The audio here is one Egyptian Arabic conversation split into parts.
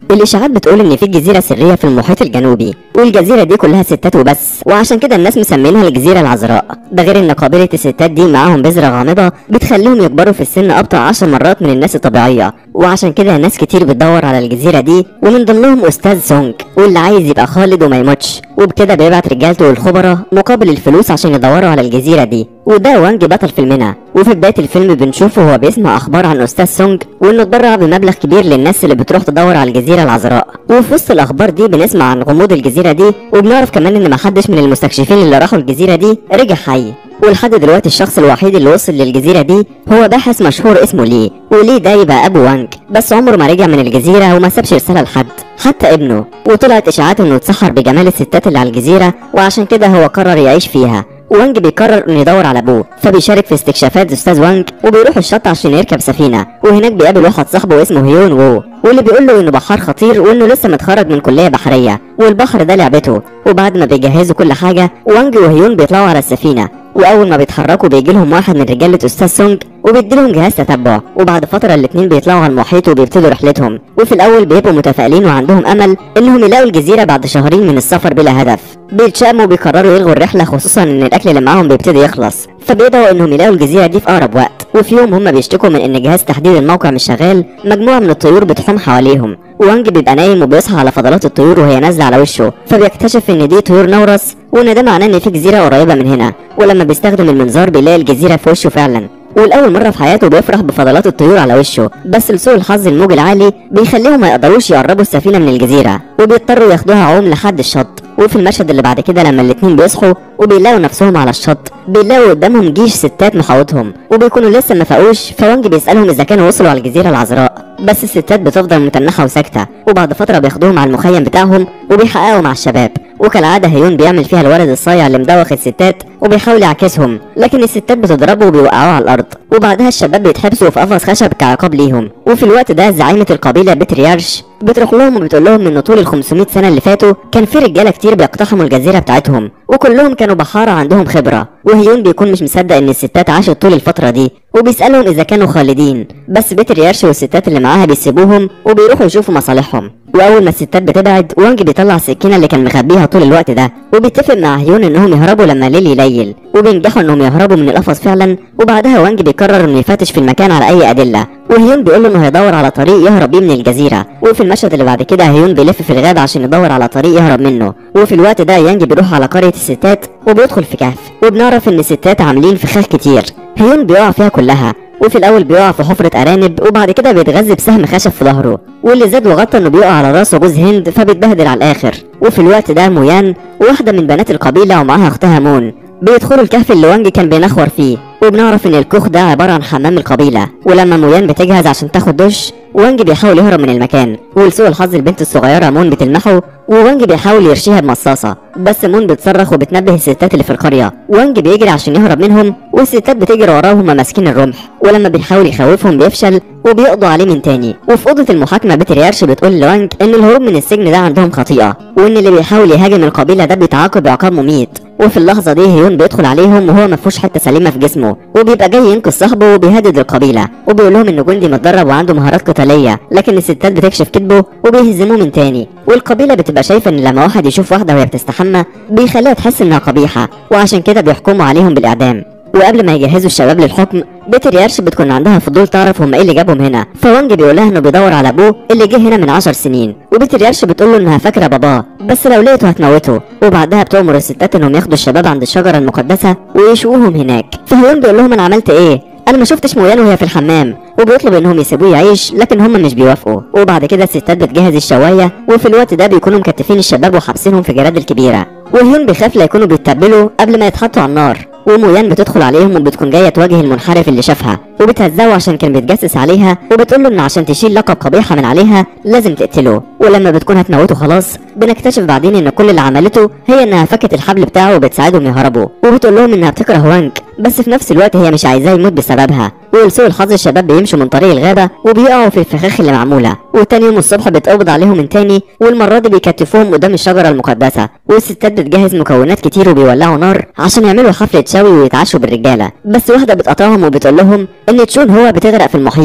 الاشاعات بتقول ان في جزيره سريه في المحيط الجنوبي والجزيره دي كلها ستات وبس وعشان كده الناس مسمينها الجزيره العذراء ده غير ان قابله الستات دي معاهم بذره غامضه بتخليهم يكبروا في السن ابطا 10 مرات من الناس الطبيعيه وعشان كده ناس كتير بتدور على الجزيره دي ومن ضمنهم استاذ سونج واللي عايز يبقى خالد وما يموتش وبكده بيبعت رجالته والخبراء مقابل الفلوس عشان يدوروا على الجزيره دي وده وانج بطل فيلمنا وفي بدايه الفيلم بنشوفه وهو بيسمع اخبار عن استاذ سونج وانه اتبرع بمبلغ كبير للناس اللي بتروح تدور على الجزيره العذراء وفي وسط الاخبار دي بنسمع عن غموض الجزيره دي وبنعرف كمان ان محدش من المستكشفين اللي راحوا الجزيره دي رجع حي ولحد دلوقتي الشخص الوحيد اللي وصل للجزيرة دي هو باحث مشهور اسمه لي وليه ده يبقى أبو وانج بس عمره ما رجع من الجزيرة وما سابش رسالة لحد حتى ابنه وطلعت إشاعات إنه اتسحر بجمال الستات اللي على الجزيرة وعشان كده هو قرر يعيش فيها وانج بيقرر انه يدور على ابوه فبيشارك في استكشافات استاذ وانج وبيروح الشط عشان يركب سفينه وهناك بيقابل واحد صاحبه اسمه هيون وو واللي بيقول له انه بحار خطير وانه لسه متخرج من كليه بحريه والبحر ده لعبته وبعد ما بيجهزوا كل حاجه وانج وهيون بيطلعوا على السفينه واول ما بيتحركوا بيجي لهم واحد من رجاله استاذ سونج وبيديلهم جهاز تتبع وبعد فتره الاتنين بيطلعوا على المحيط وبيبتدوا رحلتهم وفي الاول بيبقوا متفائلين وعندهم امل انهم يلاقوا الجزيره بعد شهرين من السفر بلا هدف بيتشائموا وبيقرروا يلغوا الرحله خصوصا ان الاكل اللي معاهم بيبتدي يخلص فبيدعوا انهم يلاقوا الجزيره دي في اقرب وقت وفي يوم هم بيشتكوا من ان جهاز تحديد الموقع مش شغال مجموعه من الطيور بتحوم حواليهم وانج بيبقى نايم وبيصحى على فضلات الطيور وهي نازله على وشه فبيكتشف ان دي طيور نورس وان ده معناه ان في جزيره قريبه من هنا ولما بيستخدم المنظار بيلاقي الجزيره في وشه فعلا والأول مرة في حياته بيفرح بفضلات الطيور على وشه بس لسوء الحظ الموج العالي بيخليهم ما يقدروش يقربوا السفينة من الجزيرة وبيضطروا ياخدوها عوم لحد الشط وفي المشهد اللي بعد كده لما الاتنين بيصحوا وبيلاقوا نفسهم على الشط بيلاقوا قدامهم جيش ستات محاوطهم وبيكونوا لسه ما فاقوش فوانج بيسألهم إذا كانوا وصلوا على الجزيرة العذراء بس الستات بتفضل متنحة وساكتة وبعد فترة بياخدوهم على المخيم بتاعهم وبيحققوا مع الشباب وكالعادة هيون بيعمل فيها الولد الصايع اللي مدوخ الستات وبيحاول يعكسهم لكن الستات بتضربه وبيوقعوه على الأرض وبعدها الشباب بيتحبسوا في قفص خشب كعقاب ليهم وفي الوقت ده زعيمة القبيلة بتريارش بتروح لهم وبتقول لهم ان طول ال 500 سنه اللي فاتوا كان في رجاله كتير بيقتحموا الجزيره بتاعتهم وكلهم كانوا بحاره عندهم خبره وهيون بيكون مش مصدق ان الستات عاشت طول الفتره دي وبيسالهم اذا كانوا خالدين بس بيتر يارش والستات اللي معاها بيسيبوهم وبيروحوا يشوفوا مصالحهم واول ما الستات بتبعد وانج بيطلع السكينه اللي كان مخبيها طول الوقت ده وبيتفق مع هيون انهم يهربوا لما الليل يليل وبينجحوا انهم يهربوا من القفص فعلا وبعدها وانج بيقرر انه يفتش في المكان على اي ادله وهيون بيقول له انه هيدور على طريق يهرب بيه من الجزيره وفي المشهد اللي بعد كده هيون بيلف في الغابه عشان يدور على طريق يهرب منه وفي الوقت ده يانج بيروح على قريه الستات وبيدخل في كهف وبنعرف ان الستات عاملين فخاخ كتير هيون بيقع فيها كلها وفي الاول بيقع في حفره ارانب وبعد كده بيتغذى بسهم خشب في ظهره واللي زاد وغطى انه بيقع على راسه جوز هند فبيتبهدل على الاخر وفي الوقت ده مويان واحده من بنات القبيله ومعاها اختها مون بيدخلوا الكهف اللي وانج كان بينخور فيه وبنعرف ان الكوخ ده عباره عن حمام القبيله ولما مويان بتجهز عشان تاخد دش وانج بيحاول يهرب من المكان ولسوء الحظ البنت الصغيره مون بتلمحه ووانج بيحاول يرشيها بمصاصه بس مون بتصرخ وبتنبه الستات اللي في القريه وانج بيجري عشان يهرب منهم والستات بتجري وراه وهما ماسكين الرمح ولما بيحاول يخوفهم بيفشل وبيقضوا عليه من تاني وفي اوضه المحاكمه بتريارش بتقول لوانج ان الهروب من السجن ده عندهم خطيئه وان اللي بيحاول يهاجم القبيله ده بيتعاقب عقاب مميت وفي اللحظة دي هيون بيدخل عليهم وهو مفهوش حتة سليمة في جسمه وبيبقى جاي ينقذ صاحبه وبيهدد القبيلة وبيقول لهم انه جندي متدرب وعنده مهارات قتالية لكن الستات بتكشف كذبه وبيهزموه من تاني والقبيلة بتبقى شايفة ان لما واحد يشوف واحدة وهي بتستحمى بيخليها تحس انها قبيحة وعشان كده بيحكموا عليهم بالإعدام وقبل ما يجهزوا الشباب للحكم بيتر يارش بتكون عندها فضول تعرف هم ايه اللي جابهم هنا فوانج بيقول لها انه بيدور على ابوه اللي جه هنا من عشر سنين وبيتر يارش بتقول له انها فاكره باباه بس لو لقيته هتموته وبعدها بتؤمر الستات انهم ياخدوا الشباب عند الشجره المقدسه ويشوهم هناك فهيون بيقول لهم انا عملت ايه انا ما شفتش مويان وهي في الحمام وبيطلب انهم يسيبوه يعيش لكن هم مش بيوافقوا وبعد كده الستات بتجهز الشوايه وفي الوقت ده بيكونوا مكتفين الشباب وحابسينهم في جراد الكبيره وهيون بيخاف لا يكونوا بيتبلوا قبل ما يتحطوا على النار ومويان بتدخل عليهم وبتكون جايه تواجه المنحرف اللي شافها وبتهزقه عشان كان بيتجسس عليها وبتقول له ان عشان تشيل لقب قبيحه من عليها لازم تقتله ولما بتكون هتموته خلاص بنكتشف بعدين ان كل اللي عملته هي انها فكت الحبل بتاعه وبتساعدهم يهربوا وبتقول لهم انها بتكره وانك بس في نفس الوقت هي مش عايزاه يموت بسببها ولسوء الحظ الشباب بيمشوا من طريق الغابه وبيقعوا في الفخاخ اللي معموله وتاني يوم الصبح بتقبض عليهم من تاني والمره دي بيكتفوهم قدام الشجره المقدسه والستات بتجهز مكونات كتير وبيولعوا نار عشان يعملوا حفله شوي ويتعشوا بالرجاله بس واحده بتقاطعهم وبتقول لهم ان تشون هو بتغرق في المحيط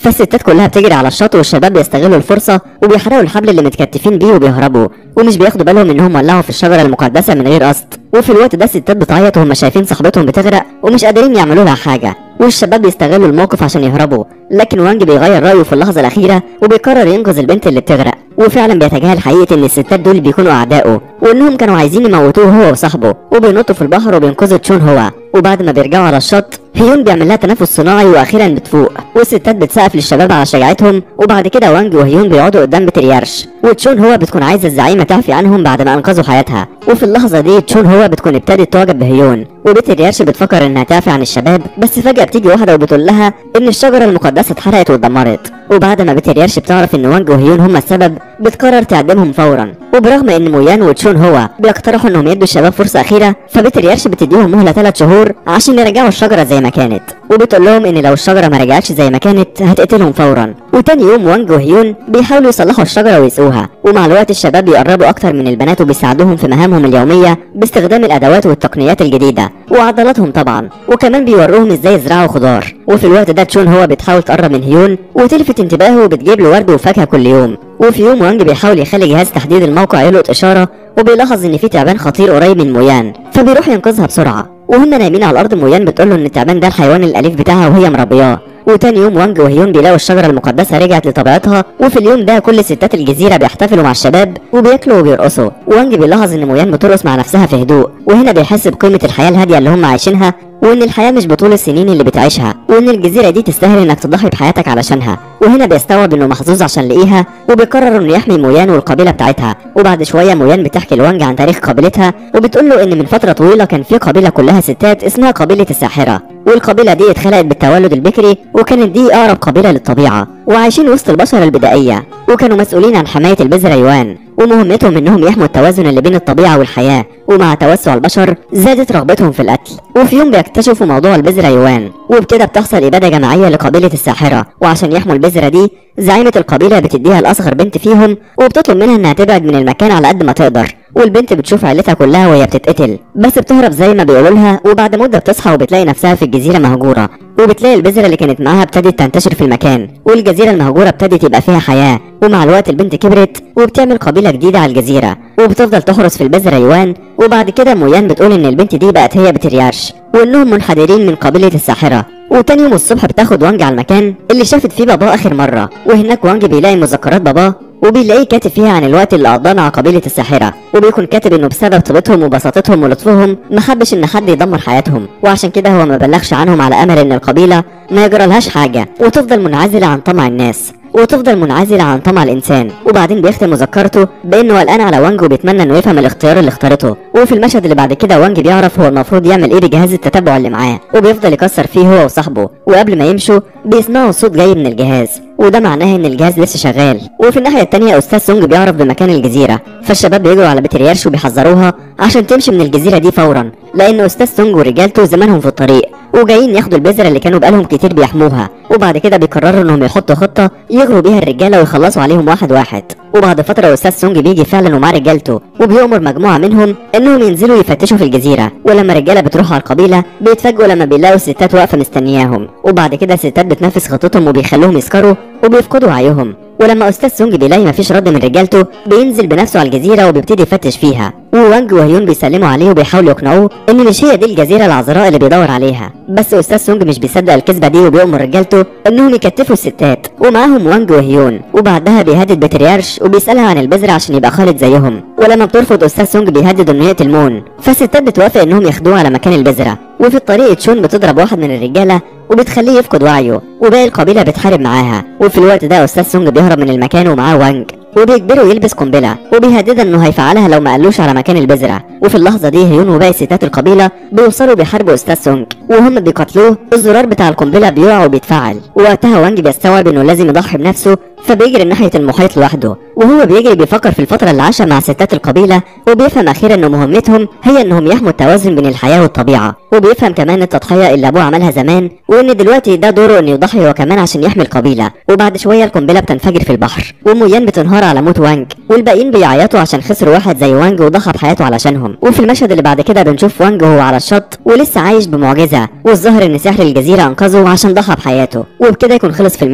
فالستات كلها بتجري على الشط والشباب بيستغلوا الفرصة وبيحرقوا الحبل اللي متكتفين بيه وبيهربوا ومش بياخدوا بالهم انهم ولعوا في الشجرة المقدسة من غير قصد وفي الوقت ده الستات بتعيط وهم شايفين صاحبتهم بتغرق ومش قادرين يعملوا لها حاجة والشباب بيستغلوا الموقف عشان يهربوا لكن وانج بيغير رأيه في اللحظة الأخيرة وبيقرر ينقذ البنت اللي بتغرق وفعلا بيتجاهل حقيقة إن الستات دول بيكونوا أعدائه وإنهم كانوا عايزين يموتوه هو وصاحبه وبينطوا في البحر وبينقذوا تشون هو وبعد ما بيرجعوا على الشط هيون بيعمل لها تنفس صناعي واخيرا بتفوق والستات بتسقف للشباب على شجاعتهم وبعد كده وانج وهيون بيقعدوا قدام بتريارش وتشون هو بتكون عايزه الزعيمه تعفي عنهم بعد ما انقذوا حياتها وفي اللحظه دي تشون هو بتكون ابتدت تعجب بهيون وبتريارش بتفكر انها تعفي عن الشباب بس فجاه بتيجي واحده وبتقول لها ان الشجره المقدسه اتحرقت واتدمرت وبعد ما بتريارش بتعرف ان وانج وهيون هم السبب بتقرر تعدمهم فورا وبرغم ان مويان وتشون هو بيقترحوا انهم يدوا الشباب فرصه اخيره فبتريارش بتديهم مهله ثلاث شهور عشان يرجعوا الشجره زي ما كانت وبتقول لهم ان لو الشجره ما رجعتش زي ما كانت هتقتلهم فورا وتاني يوم وانج وهيون بيحاولوا يصلحوا الشجره ويسقوها ومع الوقت الشباب بيقربوا اكتر من البنات وبيساعدوهم في مهامهم اليوميه باستخدام الادوات والتقنيات الجديده وعضلاتهم طبعا وكمان بيوروهم ازاي يزرعوا خضار وفي الوقت ده تشون هو بتحاول تقرب من هيون وتلفت انتباهه وبتجيب له ورد وفاكهه كل يوم وفي يوم وانج بيحاول يخلي جهاز تحديد الموقع يلقط اشاره وبيلاحظ ان في تعبان خطير قريب من مويان فبيروح ينقذها بسرعه وهم نايمين على الارض مويان بتقول له ان التعبان ده الحيوان الاليف بتاعها وهي مربياه وتاني يوم وانج وهيون بيلاقوا الشجرة المقدسة رجعت لطبيعتها وفي اليوم ده كل ستات الجزيرة بيحتفلوا مع الشباب وبياكلوا وبيرقصوا وانج بيلاحظ ان مويان بترقص مع نفسها في هدوء وهنا بيحس بقيمة الحياة الهادية اللي هم عايشينها وان الحياة مش بطول السنين اللي بتعيشها وان الجزيرة دي تستاهل انك تضحي بحياتك علشانها وهنا بيستوعب انه محظوظ عشان لقيها وبيقرر انه يحمي مويان والقبيلة بتاعتها وبعد شوية مويان بتحكي لوانج عن تاريخ قبيلتها وبتقول له ان من فترة طويلة كان في قبيلة كلها ستات اسمها قبيلة الساحرة والقبيلة دي اتخلقت بالتولد البكري وكانت دي أقرب قبيلة للطبيعة وعايشين وسط البشر البدائية وكانوا مسؤولين عن حماية البذرة يوان ومهمتهم انهم يحموا التوازن اللي بين الطبيعة والحياة ومع توسع البشر زادت رغبتهم في القتل وفي يوم بيكتشفوا موضوع البذرة يوان وبكده بتحصل إبادة جماعية لقبيلة الساحرة وعشان يحموا البذرة دي زعيمة القبيلة بتديها لأصغر بنت فيهم وبتطلب منها إنها تبعد من المكان على قد ما تقدر والبنت بتشوف عيلتها كلها وهي بتتقتل بس بتهرب زي ما بيقولوا لها وبعد مده بتصحى وبتلاقي نفسها في الجزيره مهجوره وبتلاقي البذره اللي كانت معاها ابتدت تنتشر في المكان والجزيره المهجوره ابتدت يبقى فيها حياه ومع الوقت البنت كبرت وبتعمل قبيله جديده على الجزيره وبتفضل تحرس في البذره يوان وبعد كده مويان بتقول ان البنت دي بقت هي بتريارش وانهم منحدرين من قبيله الساحره وتاني يوم الصبح بتاخد وانج على المكان اللي شافت فيه باباه اخر مره وهناك وانج بيلاقي مذكرات باباه وبيلاقيه كاتب فيها عن الوقت اللي قضاه مع قبيلة الساحرة وبيكون كاتب انه بسبب طيبتهم وبساطتهم ولطفهم ما حبش ان حد يدمر حياتهم وعشان كده هو ما بلغش عنهم على امل ان القبيلة ما يجرالهاش حاجة وتفضل منعزلة عن طمع الناس وتفضل منعزلة عن طمع الإنسان وبعدين بيختم مذكرته بإنه قلقان على وانج وبيتمنى إنه يفهم الاختيار اللي اختارته وفي المشهد اللي بعد كده وانج بيعرف هو المفروض يعمل إيه بجهاز التتبع اللي معاه وبيفضل يكسر فيه هو وصاحبه وقبل ما يمشوا بيسمعوا صوت جاي من الجهاز وده معناه ان الجهاز لسه شغال وفي الناحيه التانية استاذ سونج بيعرف بمكان الجزيره فالشباب بيجروا على بتريارش وبيحذروها عشان تمشي من الجزيره دي فورا لان استاذ سونج ورجالته زمانهم في الطريق وجايين ياخدوا البذره اللي كانوا بقالهم كتير بيحموها وبعد كده بيقرروا انهم يحطوا خطه يغروا بيها الرجاله ويخلصوا عليهم واحد واحد وبعد فتره استاذ سونج بيجي فعلا ومعاه رجالته وبيأمر مجموعه منهم انهم ينزلوا يفتشوا في الجزيره ولما الرجاله بتروح على القبيله بيتفاجئوا لما بيلاقوا الستات واقفه مستنياهم وبعد كده الستات بتنفذ خطتهم وبيخلوهم يسكروا وبيفقدوا وعيهم ولما استاذ سونج بيلاقي مفيش رد من رجالته بينزل بنفسه على الجزيره وبيبتدي يفتش فيها ووانج وهيون بيسلموا عليه وبيحاولوا يقنعوه ان مش هي دي الجزيره العذراء اللي بيدور عليها بس استاذ سونج مش بيصدق الكذبه دي وبيأمر رجالته انهم يكتفوا الستات ومعاهم وانج وهيون وبعدها بيهدد بتريارش وبيسالها عن البذره عشان يبقى خالد زيهم ولما بترفض استاذ سونج بيهدد انه يقتل مون فالستات بتوافق انهم ياخدوه على مكان البذره وفي الطريق تشون بتضرب واحد من الرجاله وبتخليه يفقد وعيه وباقي القبيله بتحارب معاها وفي الوقت ده استاذ سونج بيهرب من المكان ومعاه وانج وبيجبره يلبس قنبله وبيهددها انه هيفعلها لو ما قالوش على مكان البذره وفي اللحظه دي هيون وباقي ستات القبيله بيوصلوا بيحاربوا استاذ سونج وهم بيقتلوه الزرار بتاع القنبله بيقع وبيتفعل ووقتها وانج بيستوعب انه لازم يضحي بنفسه فبيجري ناحيه المحيط لوحده وهو بيجري بيفكر في الفتره اللي عاشها مع ستات القبيله وبيفهم اخيرا ان مهمتهم هي انهم يحموا التوازن بين الحياه والطبيعه وبيفهم كمان التضحيه اللي ابوه عملها زمان وان دلوقتي ده دوره انه يضحي هو كمان عشان يحمي القبيله وبعد شويه القنبله بتنفجر في البحر ومويان بتنهار على موت وانج والباقيين بيعيطوا عشان خسروا واحد زي وانج وضحى بحياته علشانهم وفي المشهد اللي بعد كده بنشوف وانج وهو على الشط ولسه عايش بمعجزه والظاهر ان سحر الجزيره انقذه عشان ضحى بحياته وبكده يكون خلص فيلمنا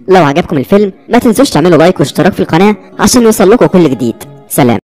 لو عجبكم الفيلم ما تنسوش تعملوا لايك واشتراك في القناة عشان يوصل لكم كل جديد سلام